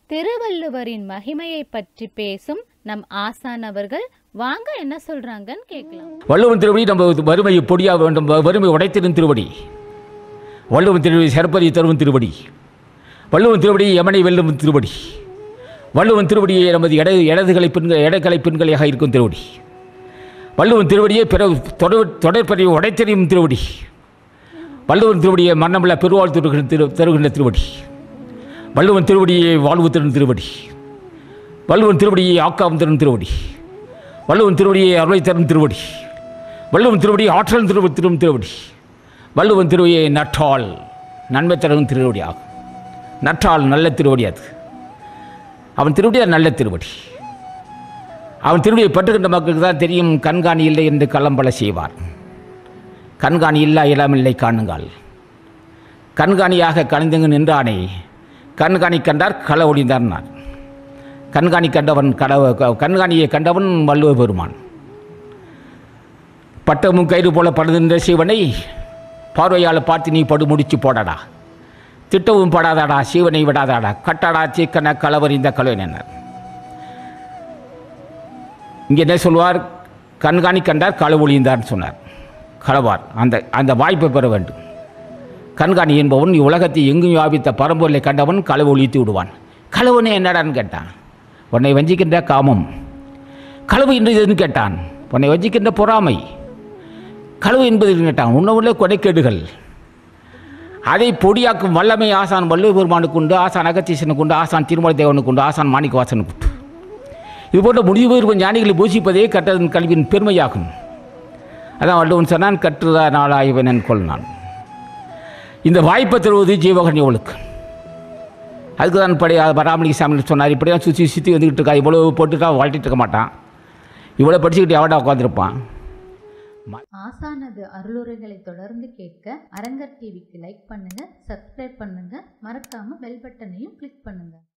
திருவள்ளுவரின் மகிமையை பற்றி பேசும் நம் ஆசான் அவர்கள் வாங்க என்ன சொல்றாங்கன்னு கேட்கலாம் வள்ளுவன் திருவடி நம்ம வறுமையை பொடியாக வேண்டும் வறுமை உடைத்திடும் திருவடி வள்ளுவன் திருவடி சிறப்பதி தருவன் திருவடி வள்ளுவன் திருவடி யமனை வெல்லும் திருவடி வள்ளுவன் திருவடியை நமது இட இடதுகளை பெண்கள் இடக்கலை பெண்களாக இருக்கும் திருவடி வள்ளுவன் திருவடியை பிற தொடர் தொடர்பறிவு உடைத்தெறியும் திருவடி வள்ளுவன் திருவடியை மரணமில்ல பெருவாழ் தருகின்ற திரு தருகின்ற திருவடி வள்ளுவன் திருவடியை வாழ்வு தரும் திருவடி வள்ளுவன் திருவடியை ஆக்காம் தரும் திருவடி வள்ளுவன் திருவடியை அருளை தரும் திருவடி வள்ளுவன் திருவடியை ஆற்றல் திரு திரும் திருவடி வள்ளுவன் திருவடியை நற்றால் நன்மை தரும் திருவடி ஆகும் நற்றால் நல்ல திருவடி அது அவன் திருவடி அது நல்ல திருவடி அவன் திருவடியை பற்றுகின்ற மக்களுக்கு தான் தெரியும் கண்காணி இல்லை என்று களம்பல செய்வார் கண்காணி இல்லா இளமில்லை காணுங்கள் கண்காணியாக கணிந்தங்கு நின்றானே கண்காணி கண்டார் கள ஒளிந்தார்னார் கண்காணி கண்டவன் கடவ க- கண்காணியை கண்டவன் வள்ளுவ பெருமான் பட்டமும் கயிறு போல படுகின்ற சிவனை பார்வையால் பார்த்து நீ படு முடிச்சு போடடா திட்டவும் படாதாடா சிவனை விடாதாடா கட்டடா சீக்கன களவறிந்த கலவினர் இங்கே என்ன சொல்வார் கண்காணி கண்டார் கள ஒளிந்தார்னு சொன்னார் களவார் அந்த அந்த வாய்ப்பை பெற வேண்டும் கண்காணி என்பவன் உலகத்தை எங்கும் வியாபித்த பரம்பொருளை கண்டவன் களவு ஒழித்து விடுவான் களவுனே என்னடான்னு கேட்டான் உன்னை வஞ்சிக்கின்ற காமம் களவு என்பது எதுன்னு கேட்டான் உன்னை வஞ்சிக்கின்ற பொறாமை களவு என்பது எதுன்னு கேட்டான் உன்னை உள்ள கொடைக்கேடுகள் அதை பொடியாக்கும் வல்லமை ஆசான் வள்ளுவ பெருமானுக்கு உண்டு ஆசான் அகத்தீசனுக்கு உண்டு ஆசான் திருமலை தேவனுக்கு உண்டு ஆசான் மாணிக்க வாசனுக்கு உண்டு இது போன்ற முடிவு இருக்கும் ஞானிகளை பூசிப்பதே கற்றதன் கல்வியின் பெருமையாகும் அதான் வள்ளுவன் சொன்னான் கற்றுதா நாளாய்வனன் கொள்னான் இந்த வாய்ப்பை தருவது ஜீவகன் இவளுக்கு அதுக்கு தான் படி பராமரிக்க சாமி சொன்னார் இப்படி தான் சுற்றி சுற்றி வந்துக்கிட்டு இருக்கா இவ்வளோ போட்டுட்டா வாழ்த்திட்டு இருக்க மாட்டான் இவ்வளோ படிச்சுக்கிட்டு எவடா உட்காந்துருப்பான் ஆசானது அருளுரைகளை தொடர்ந்து கேட்க அரங்கர் டிவிக்கு லைக் பண்ணுங்க சப்ஸ்கிரைப் பண்ணுங்க மறக்காம பெல் பட்டனையும் கிளிக் பண்ணுங்க